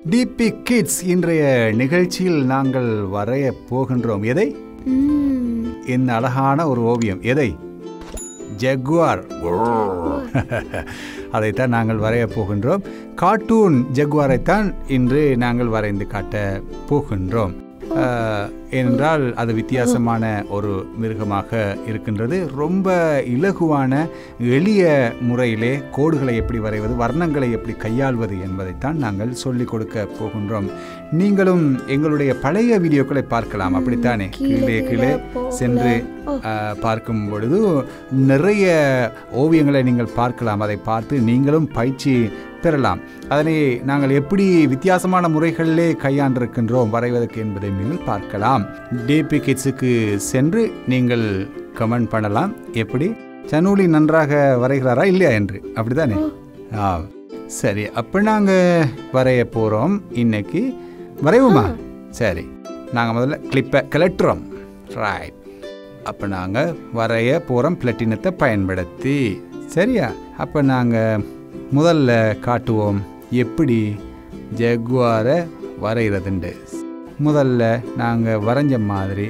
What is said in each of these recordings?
DP kids இன்றைய நிகழ்ச்சியில் நாங்கள் வரைய போகின்றோம் எதை ம், இந்த அழகான ஒரு ஓவியம் எதை ஜெக்வார் அதைத்தான் நாங்கள் வரைய போகின்றோம் கார்ட்டூன் ஜெக்வாரைத்தான் இன்று நாங்கள் வரைந்து காட்ட போகின்றோம் ஆஹ், ஏனென்றால் அது வித்தியாசமான ஒரு மிருகமாக இருக்கின்றது ரொம்ப இலகுவான எளிய முறையிலே கோடுகளை எப்படி வரைவது வர்ணங்களை எப்படி கையாள்வது என்பதைத்தான் நாங்கள் சொல்லிக் கொடுக்க போகின்றோம் நீங்களும் எங்களுடைய பழைய வீடியோக்களை பார்க்கலாம் அப்படித்தானே கீழே கீழே சென்று ஆஹ், பார்க்கும் பொழுது நிறைய ஓவியங்களை நீங்கள் பார்க்கலாம் அதை பார்த்து நீங்களும் பயிற்சி பெறலாம் அதனை நாங்கள் எப்படி வித்தியாசமான முறைகளிலே கையாண்டிருக்கின்றோம் வரைவதற்கு என்பதை நீங்கள் பார்க்கலாம் டிபி கிட்ஸுக்கு சென்று நீங்கள் கமெண்ட் பண்ணலாம் எப்படி சனூலி நன்றாக வரைகிறாரா இல்லையா என்று அப்படிதானே ஆ சரி அப்போ நாங்கள் வரைய போகிறோம் இன்னைக்கு வரைவோமா சரி நாங்கள் முதல்ல கிளிப்பை கிளட்டுறோம் ரைட் அப்போ நாங்கள் வரைய போகிறோம் பிளட்டினத்தை பயன்படுத்தி சரியா அப்போ நாங்கள் முதல்ல காட்டுவோம் எப்படி ஜெக்வாரை வரைகிறதுண்டு முதல்ல நாங்கள் வரைஞ்ச மாதிரி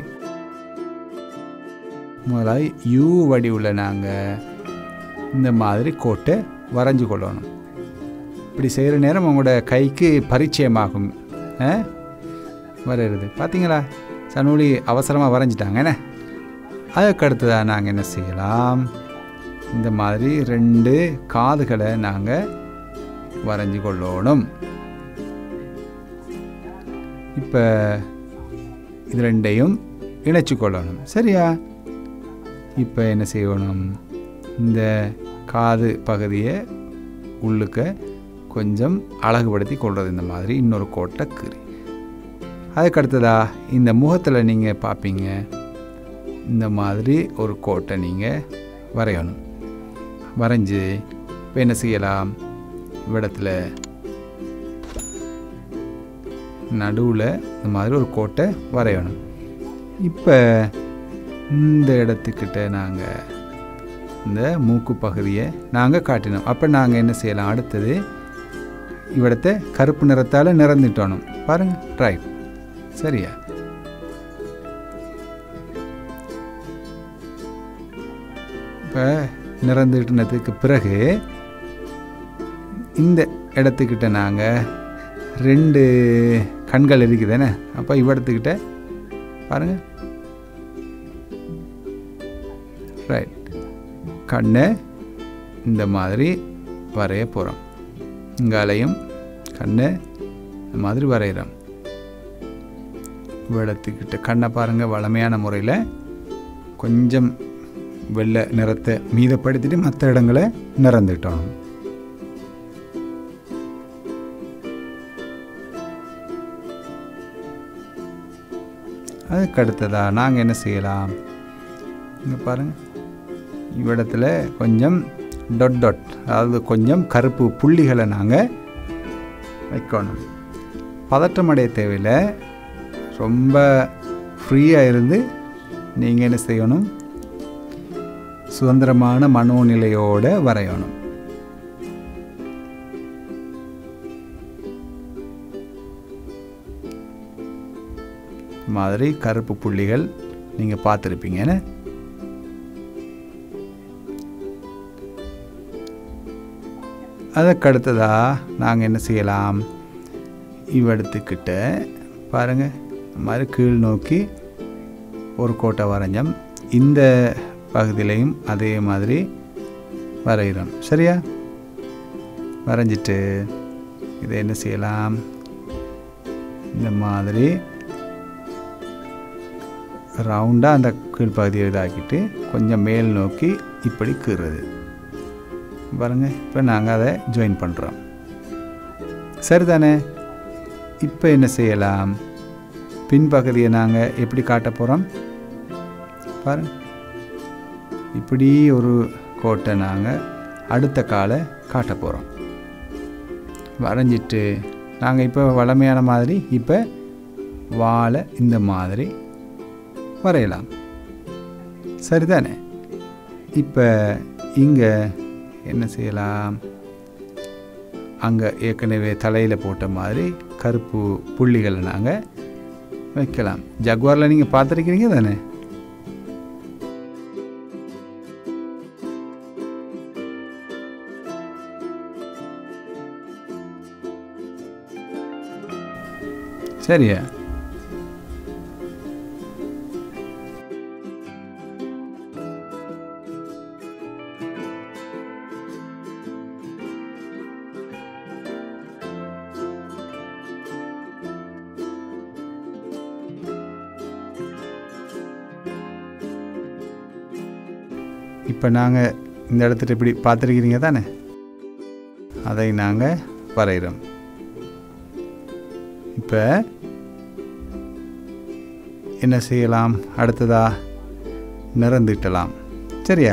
முதலாக யூ வடிவில் நாங்கள் இந்த மாதிரி கோட்டை வரைஞ்சு கொள்ளணும் இப்படி செய்கிற நேரம் உங்களோட கைக்கு பரிச்சயமாகும் ஆ? வரைகிறது பார்த்தீங்களா சனூலி அவசரமாக வரைஞ்சிட்டாங்க என்ன அதுக்கு அடுத்ததாக நாங்கள் என்ன செய்யலாம் இந்த மாதிரி ரெண்டு காதுகளை நாங்கள் வரைஞ்சி கொள்ளணும் இப்போ இது ரெண்டையும் இணைச்சு கொள்ளணும் சரியா இப்போ என்ன செய்யணும் இந்த காது பகுதியை உள்ளுக்க கொஞ்சம் அழகுபடுத்தி கொள்வது இந்த மாதிரி இன்னொரு கோட்டை கீறி அதுக்கு அடுத்ததா இந்த முகத்தில் நீங்கள் பார்ப்பீங்க இந்த மாதிரி ஒரு கோட்டை நீங்கள் வரையணும் வரைஞ்சி இப்போ என்ன செய்யலாம் இவ்விடத்தில் நடுவில் இந்த மாதிரி ஒரு கோட்டை வரையணும் இப்போ இந்த இடத்துக்கிட்ட நாங்கள் இந்த மூக்கு பகுதியை நாங்கள் காட்டினோம் அப்போ நாங்கள் என்ன செய்யலாம் அடுத்தது இவ்விடத்தை கருப்பு நிறத்தால் நிறந்துட்டோணும் பாருங்கள் ரைட் சரியா இப்போ நிறந்துட்டினதுக்கு பிறகு இந்த இடத்துக்கிட்ட நாங்கள் ரெண்டு கண்கள் இருக்குதானே அப்போ இவ்விடத்துக்கிட்ட பாருங்கள் ரைட் கண்ணை இந்த மாதிரி வரைய போகிறோம் இங்காலையும் கண்ணை இந்த மாதிரி வரைகிறோம் இவ்விடத்துக்கிட்ட கண்ணை பாருங்கள் வளமையான முறையில் கொஞ்சம் வெள்ளை நிறத்தை மீதப்படுத்திட்டு மற்ற இடங்களை நிறந்துட்டோம் அதுக்கு அடுத்ததாக நாங்கள் என்ன செய்யலாம் இங்கே பாருங்கள் இவ்விடத்துல கொஞ்சம் டொட் டொட் அதாவது கொஞ்சம் கருப்பு புள்ளிகளை நாங்கள் வைக்கணும் பதற்றமடைய தேவையில்லை ரொம்ப ஃப்ரீயாக இருந்து நீங்கள் என்ன செய்யணும் சுதந்திரமான மனோநிலையோடு வரையணும் மாதிரி கருப்பு புள்ளிகள் நீங்கள் பார்த்துருப்பீங்க என்ன அதுக்கு அடுத்ததாக நாங்கள் என்ன செய்யலாம் இவ்வெடுத்துக்கிட்ட பாருங்கள் இந்த மாதிரி கீழ் நோக்கி ஒரு கோட்டை வரைஞ்சோம் இந்த பகுதியிலையும் அதே மாதிரி வரைகிறோம் சரியா வரைஞ்சிட்டு இதை என்ன செய்யலாம் இந்த மாதிரி ரவுண்டாக அந்த கீழ்ப்பகுதியை இதாக்கிட்டு கொஞ்சம் மேல் நோக்கி இப்படி கீறுறது பாருங்கள் இப்போ நாங்கள் அதை ஜாயின் பண்ணுறோம் சரிதானே இப்போ என்ன செய்யலாம் பின்பகுதியை நாங்கள் எப்படி காட்ட போகிறோம் பாருங்க இப்படி ஒரு கோட்டை நாங்கள் அடுத்த காலை காட்ட போகிறோம் வரைஞ்சிட்டு நாங்கள் இப்போ வளமையான மாதிரி இப்போ வாழை இந்த மாதிரி வரையலாம் சரிதானே இப்போ இங்கே என்ன செய்யலாம் அங்கே ஏற்கனவே தலையில் போட்ட மாதிரி கருப்பு புள்ளிகளை நாங்கள் வைக்கலாம் ஜக்வாரில் நீங்கள் பார்த்துருக்கிறீங்க தானே சரியா இப்போ நாங்கள் இந்த இடத்துல இப்படி பார்த்துருக்கிறீங்க தானே அதை நாங்கள் வரைகிறோம் இப்போ என்ன செய்யலாம் அடுத்ததா நிறந்திட்டலாம் சரியா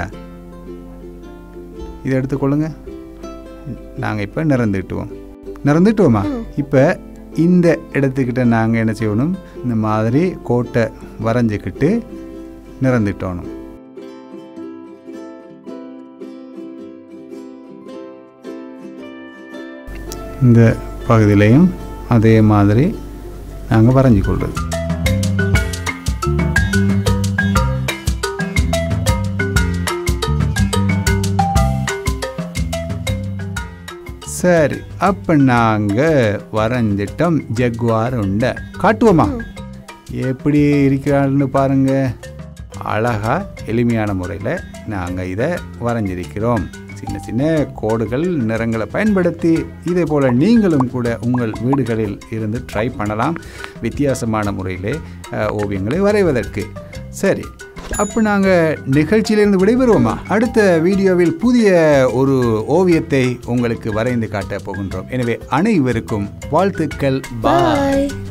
இதை எடுத்துக்கொள்ளுங்க நாங்கள் இப்போ நிறந்துட்டுவோம் நிறந்துட்டுவோமா இப்போ இந்த இடத்துக்கிட்ட நாங்கள் என்ன செய்யணும் இந்த மாதிரி கோட்டை வரைஞ்சிக்கிட்டு நிறந்துட்டோணும் இந்த பகுதியிலையும் அதே மாதிரி நாங்கள் வரைஞ்சி கொள்வது சரி அப்போ நாங்கள் வரைஞ்சிட்டோம் ஜக்வார் உண்டை காட்டுவோமா எப்படி இருக்கிறான்னு பாருங்க அழகா எளிமையான முறையில் நாங்கள் இதை வரைஞ்சிருக்கிறோம் சின்ன சின்ன கோடுகள் நிறங்களை பயன்படுத்தி இதே போல் நீங்களும் கூட உங்கள் வீடுகளில் இருந்து ட்ரை பண்ணலாம் வித்தியாசமான முறையிலே அஹ், ஓவியங்களை வரைவதற்கு சரி அப்போ நாங்கள் நிகழ்ச்சியிலிருந்து விடைபெறுவோமா அடுத்த வீடியோவில் புதிய ஒரு ஓவியத்தை உங்களுக்கு வரைந்து காட்ட போகின்றோம் எனவே அனைவருக்கும் வாழ்த்துக்கள் பாய் Bye.